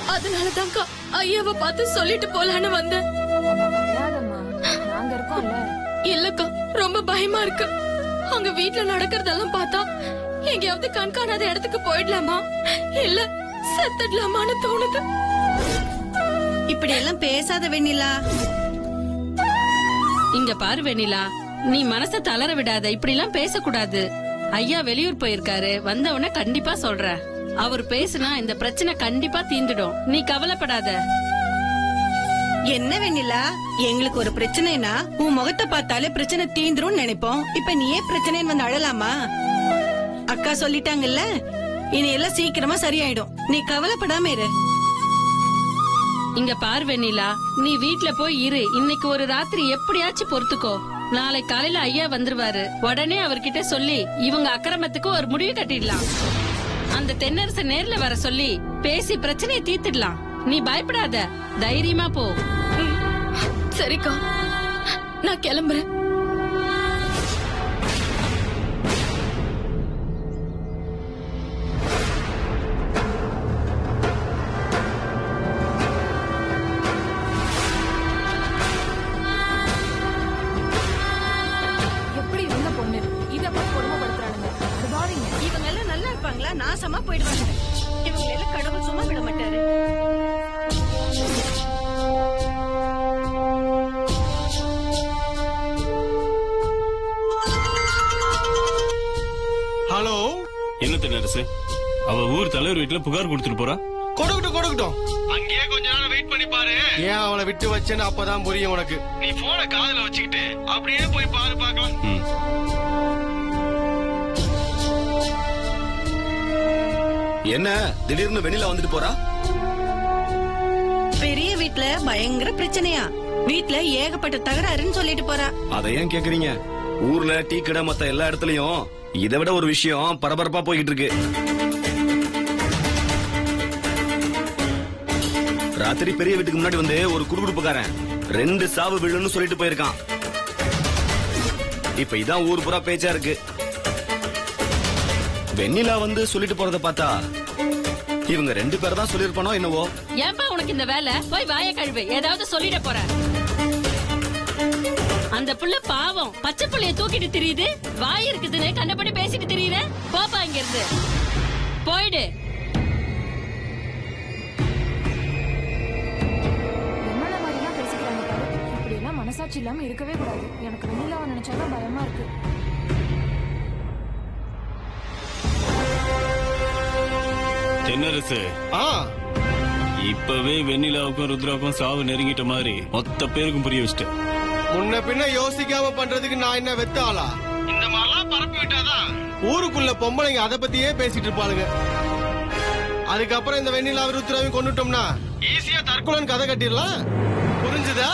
அதனாலதான்க்கா ஐயாவை பார்த்து சொல்லிட்டு போலான்னு வந்தேன் அழாதம்மா நாங்க இருக்கோம்ல இல்லக்கா ரொம்ப பயமா இருக்கு அங்க வீட்ல நடக்கிறதெல்லாம் பார்த்தா எங்கேயாவது கண்காணாத இடத்துக்கு போயிடலாமா இல்ல செத்துடலாமான்னு தோணுது இப்படி எல்லாம் பேசாத வெண்ணிலா இங்க பாரு வெண்ணிலா நீ மனச தளர விடாத இப்படி எல்லாம் பேசக்கூடாது ஐயா வெளியூர் போயிருக்காரு வந்தவன கண்டிப்பா சொல்றேன் அவர் பேசுனா இந்த பிரச்சனை கண்டிப்பா தீந்துடும் நீ கவலைப்படாத என்ன வெண்ணிலா எங்களுக்கு ஒரு பிரச்சனைனா உன் முகத்தை பார்த்தாலே பிரச்சனை தீந்துரும் நினைப்போம் இப்ப நீயே பிரச்சனைன்னு வந்து அழலாமா அக்கா சொல்லிட்டாங்கல்ல இனி எல்லாம் சீக்கிரமா சரியாயிடும் நீ கவலைப்படாம இரு இங்க பாரு வெண்ணிலா நீ வீட்ல போய் இரு இன்னைக்கு ஒரு ராத்திரி எப்படியாச்சும் பொறுத்துக்கோ நாளை காலையில ஐயா வந்துருவாரு உடனே அவர்கிட்ட சொல்லி இவங்க அக்கிரமத்துக்கு ஒரு முடிவு கட்டிடலாம் அந்த தென்னரச நேர்ல வர சொல்லி பேசி பிரச்சனையை தீர்த்திடலாம் நீ பயப்படாத தைரியமா போ சரிக்கா நான் கிளம்புறேன் எப்படி இருந்த பொண்ணு இத போய் கொடுமைப்படுத்துறானுங்க அது பாருங்க இவங்க எல்லாம் நல்லா இருப்பாங்களா நாசமா போயிடுவாங்க இவங்க எல்லாம் கடவுள் சும்மா விட மாட்டாரு ஹலோ என்ன தென்னரசு அவ ஊர் தலைவர் வீட்டுல புகார் கொடுத்துட்டு போறா கொடுக்கட்டும் கொடுக்கட்டும் அங்கேயே கொஞ்ச நேரம் வெயிட் பண்ணி பாரு ஏன் அவளை விட்டு வச்சேன்னு அப்பதான் புரியும் உனக்கு நீ போன காதுல வச்சுக்கிட்டு அப்படியே போய் பாரு பார்க்கலாம் ம். என்ன திடீர்னு வெளியில வந்துட்டு போறா பெரிய வீட்ல பயங்கர பிரச்சனையா வீட்ல ஏகப்பட்ட தகராறுன்னு சொல்லிட்டு போறா அதை ஏன் கேக்குறீங்க ஊர்ல டீ கடை மத்த எல்லா இடத்துலயும் இதை விட ஒரு விஷயம் பரபரப்பா போய்கிட்டு இருக்கு ராத்திரி பெரிய வீட்டுக்கு முன்னாடி வந்து ஒரு குடுகுடுப்புக்காரன் ரெண்டு சாவு விழுன்னு சொல்லிட்டு போயிருக்கான் இப்ப இதான் ஊர் பூரா பேச்சா இருக்கு வெண்ணிலா வந்து சொல்லிட்டு போறத பார்த்தா இவங்க ரெண்டு பேர் தான் சொல்லிருப்பானோ என்னவோ ஏன்பா உனக்கு இந்த வேலை போய் வாய கழுவு ஏதாவது சொல்லிட போற அந்த புள்ள பாவம் பச்சை புள்ளைய தூக்கிட்டு திரியுது வாய் இருக்குதுன்னு கண்டபடி பேசிட்டு திரியுற போப்பா இங்க இருந்து போயிடு என்னென்ன மாதிரிலாம் பேசிக்கிறாங்க பாரு இப்படி எல்லாம் மனசாட்சி இல்லாம இருக்கவே கூடாது எனக்கு வெண்ணிலாவை நினைச்சாதான் பயமா இருக்கு தென்னரசு ஆ இப்பவே வெண்ணிலாவுக்கும் ருத்ராவுக்கும் சாவு நெருங்கிட்ட மாதிரி மொத்த பேருக்கும் புரிய வச்சுட்டேன் முன்ன பின்ன யோசிக்காம பண்றதுக்கு நான் என்ன வெத்த ஆளா இந்த மாதிரிலாம் பரப்பி விட்டாதான் ஊருக்குள்ள பொம்பளைங்க அதை பத்தியே பேசிட்டு இருப்பாளுங்க அதுக்கப்புறம் இந்த வெண்ணிலா விருத்துராவையும் கொண்டுட்டோம்னா ஈஸியா தற்கொலைன்னு கதை கட்டிடலாம் புரிஞ்சுதா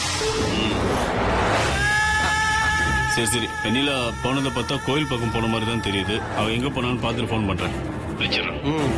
சரி சரி வெண்ணிலா போனதை பார்த்தா கோயில் பக்கம் போன மாதிரி தான் தெரியுது அவ எங்க போனான்னு பார்த்துட்டு ஃபோன் பண்றேன் வச்சிடறேன் ம்.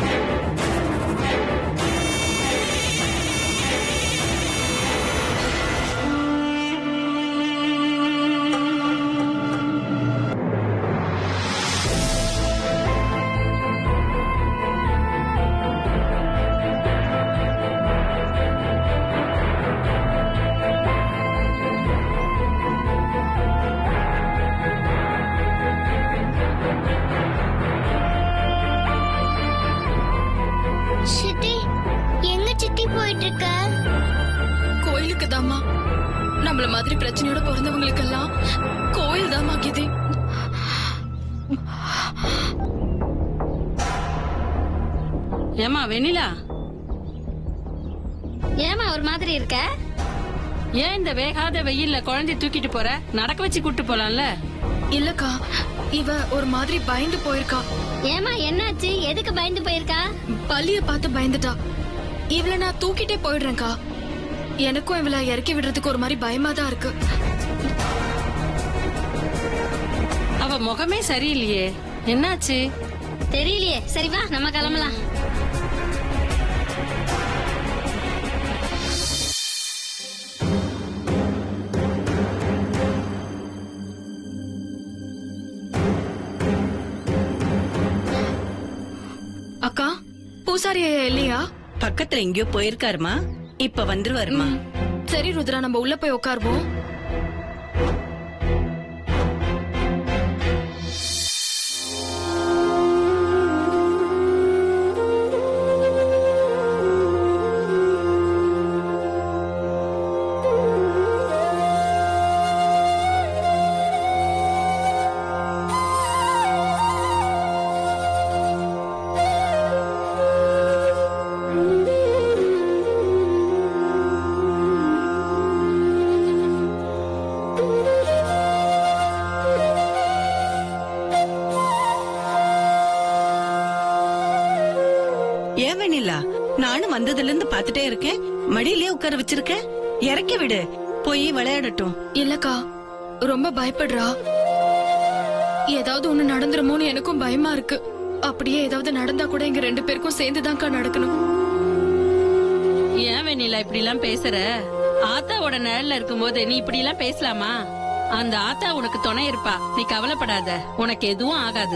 சித்தி எங்க சித்தி போயிட்டு இருக்க கோயிலுக்கு தாமா நம்மள மாதிரி பிரச்சனையோட பிறந்தவங்களுக்கெல்லாம் கோயில் தாமா கிதி ஏமா வெண்ணிலா ஏமா ஒரு மாதிரி இருக்க ஏன் இந்த வேகாத வெயில்ல குழந்தைய தூக்கிட்டு போற நடக்க வச்சு கூட்டு போலாம்ல இல்லக்கா இவ ஒரு மாதிரி பயந்து போயிருக்கா ஏமா என்னாச்சு எதுக்கு பயந்து போயிருக்கா பலிய பார்த்து பயந்துட்டா இவள நான் தூக்கிட்டே போயிடுறேன்க்கா எனக்கும் இவள இறக்கி விடுறதுக்கு ஒரு மாதிரி பயமா தான் இருக்கு அவ முகமே சரியில்லையே என்னாச்சு தெரியலையே சரி வா நம்ம கிளம்பலாம் அக்கா பூசாரி ஐயா இல்லையா பக்கத்துல எங்கேயோ போயிருக்காருமா இப்ப வந்துருவாருமா ம். சரி ருத்ரா நம்ம உள்ள போய் உட்காருவோம் ஏன் வெண்ணிலா நானும் வந்ததுல இருந்து பாத்துட்டே இருக்கேன் மடியிலே உட்கார வச்சிருக்க இறக்கி விடு போய் விளையாடட்டும் இல்லக்கா ரொம்ப பயப்படுறா ஏதாவது ஒண்ணு நடந்துருமோன்னு எனக்கும் பயமா இருக்கு அப்படியே ஏதாவது நடந்தா கூட எங்க ரெண்டு பேருக்கும் சேர்ந்துதான்க்கா நடக்கணும் ஏன் வெண்ணிலா இப்படி எல்லாம் பேசுற ஆத்தாவோட நிழல்ல இருக்கும்போது நீ இப்படி எல்லாம் பேசலாமா அந்த ஆத்தா உனக்கு துணை இருப்பா நீ கவலைப்படாத உனக்கு எதுவும் ஆகாது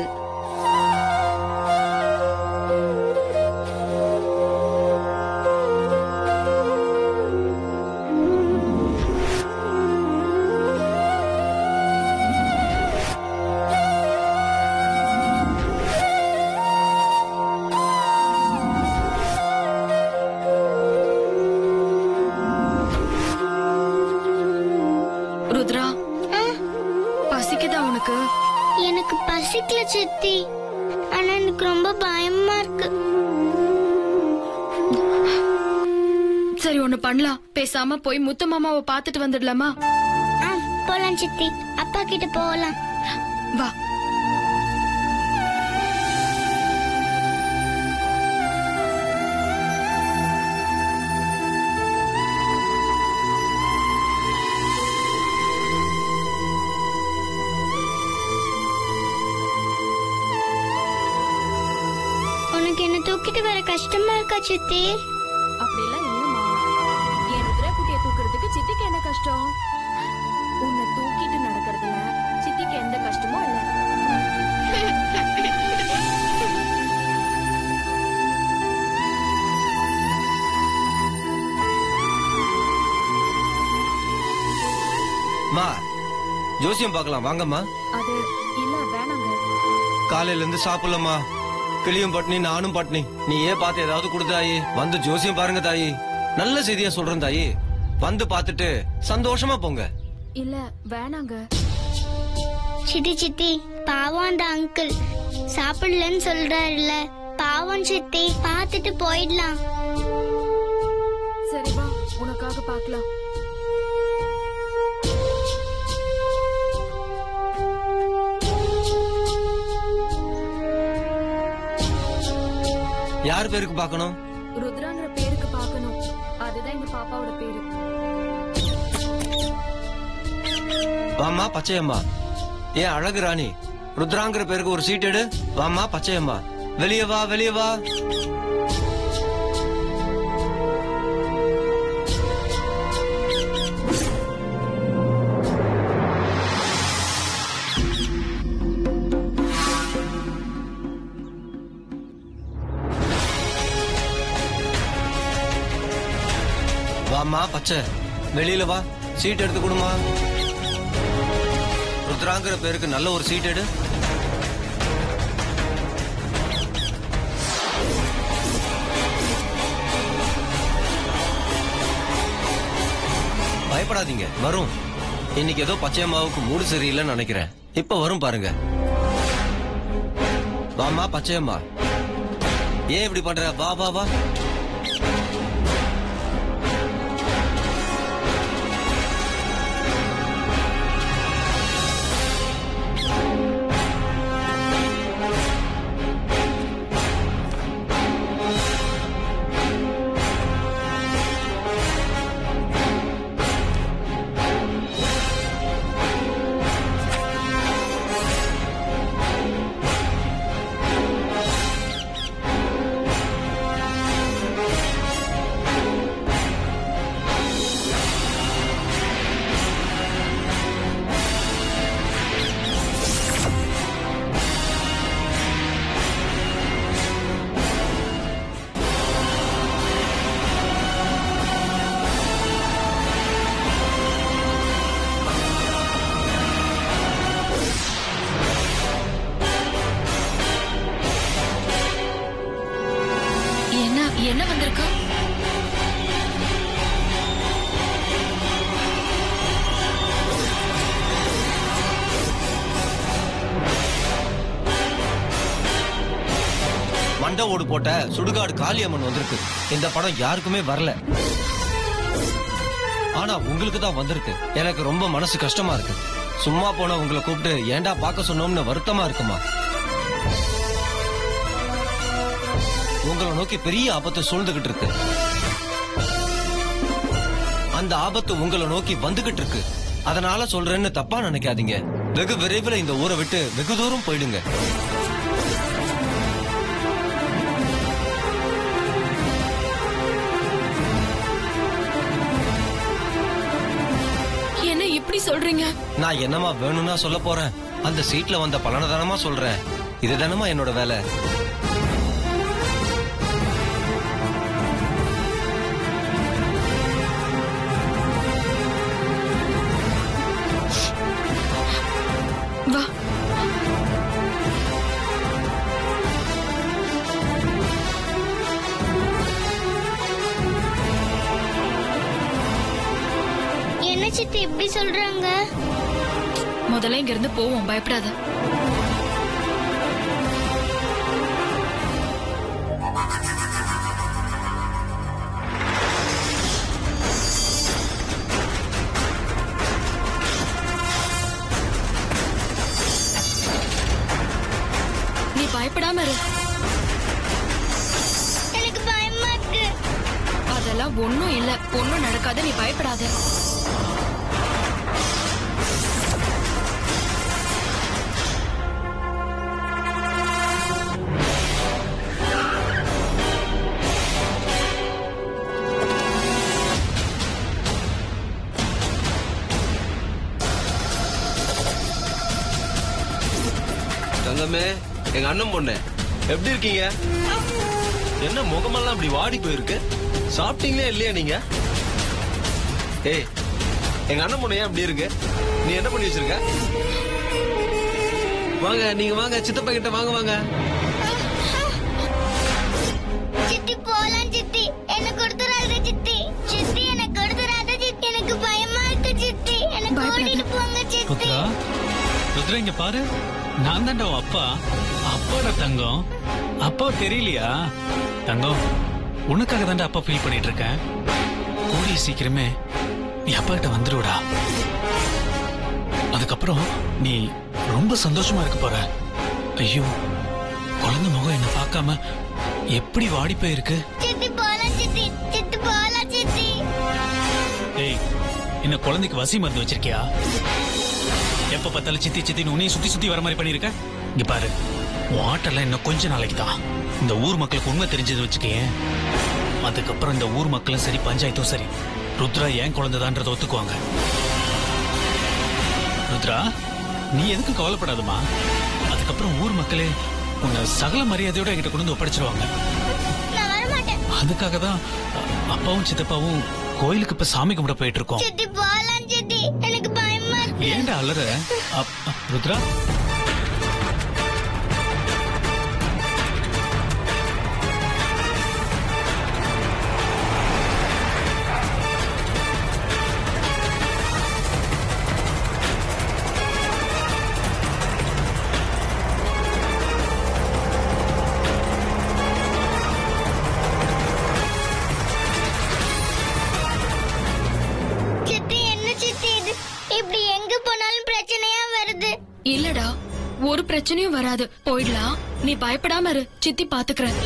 ருத்ரா பசிக்குதா உனக்கு எனக்கு பசிக்கல சித்தி ஆனா எனக்கு ரொம்ப பயமா இருக்கு சரி ஒண்ணு பண்ணலாம் பேசாம போய் முத்து மாமாவை பாத்துட்டு வந்துடலாமா ஆ, போலாம் சித்தி அப்பா கிட்ட போகலாம் வா உனக்கு என்ன தூக்கிட்டு வர கஷ்டமா இருக்கா சித்தி அப்படியெல்லாம் இல்லம்மா என் ருத்ரா குட்டியை தூக்குறதுக்கு சித்திக்கு என்ன கஷ்டம் உன்னை தூக்கிட்டு நடக்கிறதுல சித்திக்கு எந்த கஷ்டமும் இல்ல மா ஜோசியம் பார்க்கலாம் வாங்கம்மா அது இல்ல வேணாங்க காலையில இருந்து சாப்பிடலம்மா கிளியும் பட்னி நானும் பட்னி நீ ஏன் பார்த்து ஏதாவது கொடுத்தாயி வந்து ஜோசியம் பாருங்க தாயி நல்ல செய்தியா சொல்றேன் தாயி வந்து பார்த்துட்டு சந்தோஷமா போங்க இல்ல வேணாங்க சித்தி சித்தி பாவம் அந்த அங்கிள் சாப்பிடலன்னு சொல்றாருல்ல பாவம் சித்தி பார்த்துட்டு போயிடலாம் சரி வா உனக்காக பார்க்கலாம் யார் பேருக்கு பார்க்கணும் ருத்ராங்கிற பேருக்கு பார்க்கணும் அதுதான் எங்க பாப்பாவோட பேரு வாம்மா பச்சையம்மா ஏன் அழகு ராணி ருத்ராங்கிற பேருக்கு ஒரு சீட் எடு வாம்மா பச்சையம்மா வெளியே வா வெளியே வா வாம்மா பச்சை வெளியில வா சீட் எடுத்து கொடுமா ருத்ராங்கிற பேருக்கு நல்ல ஒரு சீட் எடு பயப்படாதீங்க வரும் இன்னைக்கு ஏதோ பச்சையம்மாவுக்கு மூடு சரியில்லைன்னு நினைக்கிறேன் இப்ப வரும் பாருங்க வாமா பச்சையம்மா ஏன் இப்படி பண்ற வா வா வா என்ன வந்திருக்கு மண்டை ஓடு போட்ட சுடுகாடு காளியம்மன் வந்திருக்கு இந்த படம் யாருக்குமே வரல ஆனா உங்களுக்கு தான் வந்திருக்கு எனக்கு ரொம்ப மனசு கஷ்டமா இருக்கு சும்மா போன உங்களை கூப்பிட்டு ஏன்டா பார்க்க சொன்னோம்னு வருத்தமா இருக்குமா உங்களை நோக்கி பெரிய ஆபத்து சூழ்ந்துகிட்டு இருக்கு அந்த ஆபத்து உங்களை நோக்கி வந்துகிட்டு இருக்கு அதனால சொல்றேன்னு தப்பா நினைக்காதீங்க வெகு விரைவில் இந்த ஊரை விட்டு வெகு தூரம் போயிடுங்க என்ன இப்படி சொல்றீங்க நான் என்னமா வேணும்னா சொல்ல போறேன் அந்த சீட்ல வந்த பலனை தானமா சொல்றேன் இது தானமா என்னோட வேலை வா என்ன சித்தி இப்படி சொல்றாங்க முதல்ல இங்க இருந்து போவோம் பயப்படாத நீ பயப்படாம இரு எனக்கு பயமா இருக்கு அதெல்லாம் ஒண்ணும் இல்ல ஒண்ணும் நடக்காத நீ பயப்படாத தங்கமே எங்க அண்ணன் பொண்ணு எப்படி இருக்கீங்க என்ன முகமெல்லாம் இப்படி வாடி போயிருக்கு சாப்பிட்டீங்களே இல்லையா நீங்க ஏய் எங்க அண்ணன் பொண்ணு ஏன் இப்படி இருக்கு நீ என்ன பண்ணி வச்சிருக்க வாங்க நீங்க வாங்க சித்தப்பா கிட்ட வாங்க வாங்க சித்தி போலாம் சித்தி என்ன கொடுத்துறாத சித்தி சித்தி எனக்கு கொடுத்துறாத சித்தி எனக்கு பயமா இருக்கு சித்தி எனக்கு ஓடிட்டு போங்க சித்தி ருத்ரா ருத்ரா இங்க பாரு நான் தான்டா உன் அப்பா அப்பாட தங்கம் அப்பா தெரியலையா தங்கம் உனக்காக தான்டா அப்பா ஃபீல் பண்ணிட்டு இருக்கேன் கூடிய சீக்கிரமே நீ அப்பா கிட்ட வந்துருடா அதுக்கப்புறம் நீ ரொம்ப சந்தோஷமா இருக்க போற ஐயோ குழந்தை முகம் என்ன பார்க்காம எப்படி வாடி போயிருக்கு சித்தி போலாம் சித்தி சித்தி போலாம் சித்தி ஏய் என்ன குழந்தைக்கு வசி மருந்து வச்சிருக்கியா எப்ப பார்த்தாலும் சித்தி சித்தி உன்னையும் சுத்தி சுத்தி வர மாதிரி பண்ணிருக்க இங்க பாரு உன் ஆட்டெல்லாம் இன்னும் கொஞ்ச நாளைக்கு தான் இந்த ஊர் மக்களுக்கு உண்மை தெரிஞ்சது வச்சுக்கேன் அதுக்கப்புறம் இந்த ஊர் மக்களும் சரி பஞ்சாயத்தும் சரி ருத்ரா ஏன் குழந்தைதான்றத ஒத்துக்குவாங்க ருத்ரா நீ எதுக்கு கவலைப்படாதமா அதுக்கப்புறம் ஊர் மக்களே உன்னை சகல மரியாதையோட என்கிட்ட கொண்டு வந்து ஒப்படைச்சிருவாங்க நான் வர மாட்டேன் அதுக்காக தான் அ- அப்பாவும் சித்தப்பாவும் கோயிலுக்கு இப்ப சாமி கும்பிட போயிட்டு இருக்கோம் சித்தி போலாம் சித்தி எனக்கு பயமா இருக்கு ஏன்டா அலற அப்- அப்- ருத்ரா சித்தி என்ன சித்தி இது இப்படி எங்க போனாலும் பிரச்சனையா வருது இல்லடா ஒரு பிரச்சனையும் வராது போயிடலாம் நீ பயப்படாம இரு சித்தி பாத்துக்கிறேன்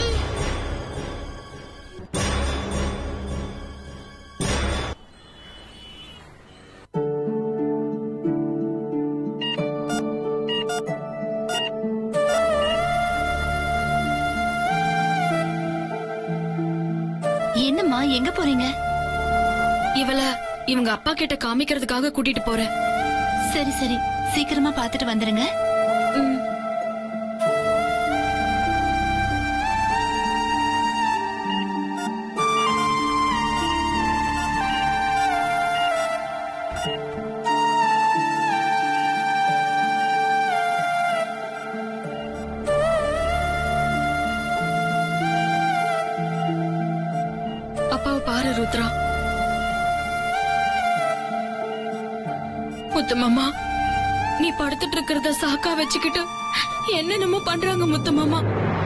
என்னம்மா எங்க போறீங்க இவள இவங்க அப்பா கிட்ட காமிக்கிறதுக்காக கூட்டிட்டு போறேன் சரி சரி சீக்கிரமா பாத்துட்டு வந்துருங்க ம். அப்பாவை பாரு ருத்ரா முத்துமாமா நீ படுத்துட்டு இருக்கிறத சாக்கா வச்சுக்கிட்டு என்னென்னமோ பண்றாங்க முத்துமாமா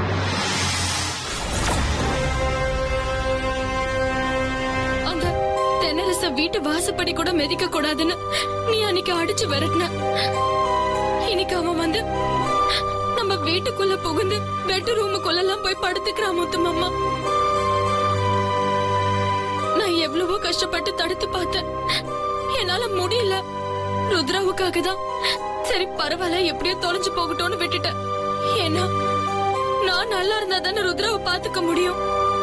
அந்த தென்னரச வீட்டு வாசப்படி கூட மிதிக்க கூடாதுன்னு நீ அன்னைக்கு அடிச்சு விரட்டின இன்னைக்கு அவன் வந்து நம்ம வீட்டுக்குள்ள புகுந்து பெட் ரூமுக்குள்ள எல்லாம் போய் படுத்துக்கிறான் முத்துமாமா நான் எவ்வளவோ கஷ்டப்பட்டு தடுத்து பார்த்தேன் என்னால முடியல ருத்ராவுக்காக தான் சரி பரவாயில்ல எப்படியோ தொலைஞ்சு போகட்டும்னு விட்டுட்டேன் ஏன்னா நான் நல்லா இருந்தா தானே ருத்ராவை பாத்துக்க முடியும்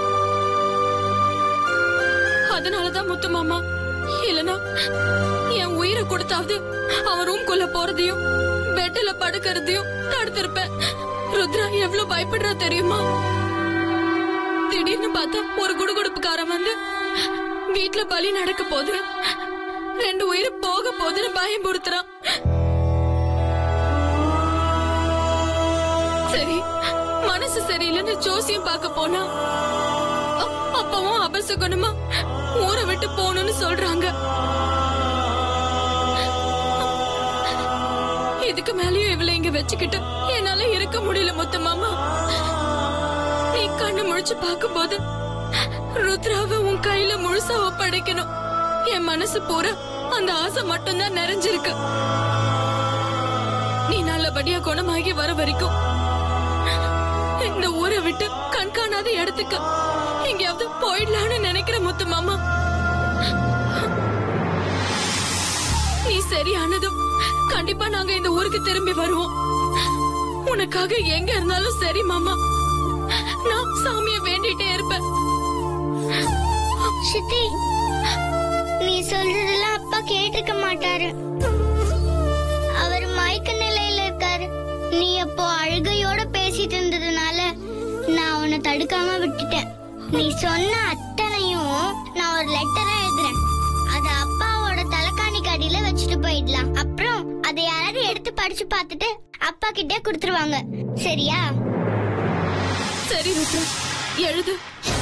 அதனாலதான் முத்து மாமா இல்லனா என் உயிரை கொடுத்தாவது அவன் ரூம்குள்ள போறதையும் பெட்ல படுக்கிறதையும் தடுத்திருப்பேன் ருத்ரா எவ்வளவு பயப்படுறா தெரியுமா திடீர்னு பார்த்தா ஒரு குடுகுடுப்புக்காரன் வந்து வீட்ல பலி நடக்க போகுது ரெண்டு உயிர் போக போகுதுன்னு பயம்படுத்துறான் சரி மனசு சரியில்லைன்னு ஜோசியம் பார்க்க போனா அ- அப்பவும் அபசகுணமா ஊரை விட்டு போகணும்னு சொல்றாங்க இதுக்கு மேலயும் இவளை இங்க வச்சுக்கிட்டு என்னால இருக்க முடியல மொத்த மாமா நீ கண்ணு முழிச்சு பார்க்கும்போது ருத்ராவை உன் கையில முழுசா ஒப்படைக்கணும் என் மனசு பூரா அந்த ஆசை மட்டும்தான் நிறைஞ்சிருக்கு நீ நல்லபடியா குணமாகி வர வரைக்கும் இந்த ஊரை விட்டு கண்காணாத இடத்துக்கு எங்கேயாவது போயிடலாம்னு நினைக்கிற முத்து மாமா நீ சரியானதும் கண்டிப்பா நாங்க இந்த ஊருக்கு திரும்பி வருவோம் உனக்காக எங்க இருந்தாலும் சரி மாமா நான் சாமிய வேண்டிட்டே இருப்பேன் சித்தி நீ சொல்றதெல்லாம் அப்பா கேட்டுக்க மாட்டாரு அவர் மயக்க நிலையில இருக்காரு நீ அப்போ அழுகையோட பேசிட்டு இருந்ததுனால நான் உன்னை தடுக்காம விட்டுட்டேன் நீ சொன்ன அத்தனையும் நான் ஒரு லெட்டரா எழுதுறேன் அத அப்பாவோட தலைக்காணிக்கு அடியில வச்சுட்டு போயிடலாம் அப்புறம் அதை யாராவது எடுத்து படிச்சு பார்த்துட்டு அப்பா கிட்டே கொடுத்துருவாங்க சரியா சரி ருத்ரா எழுது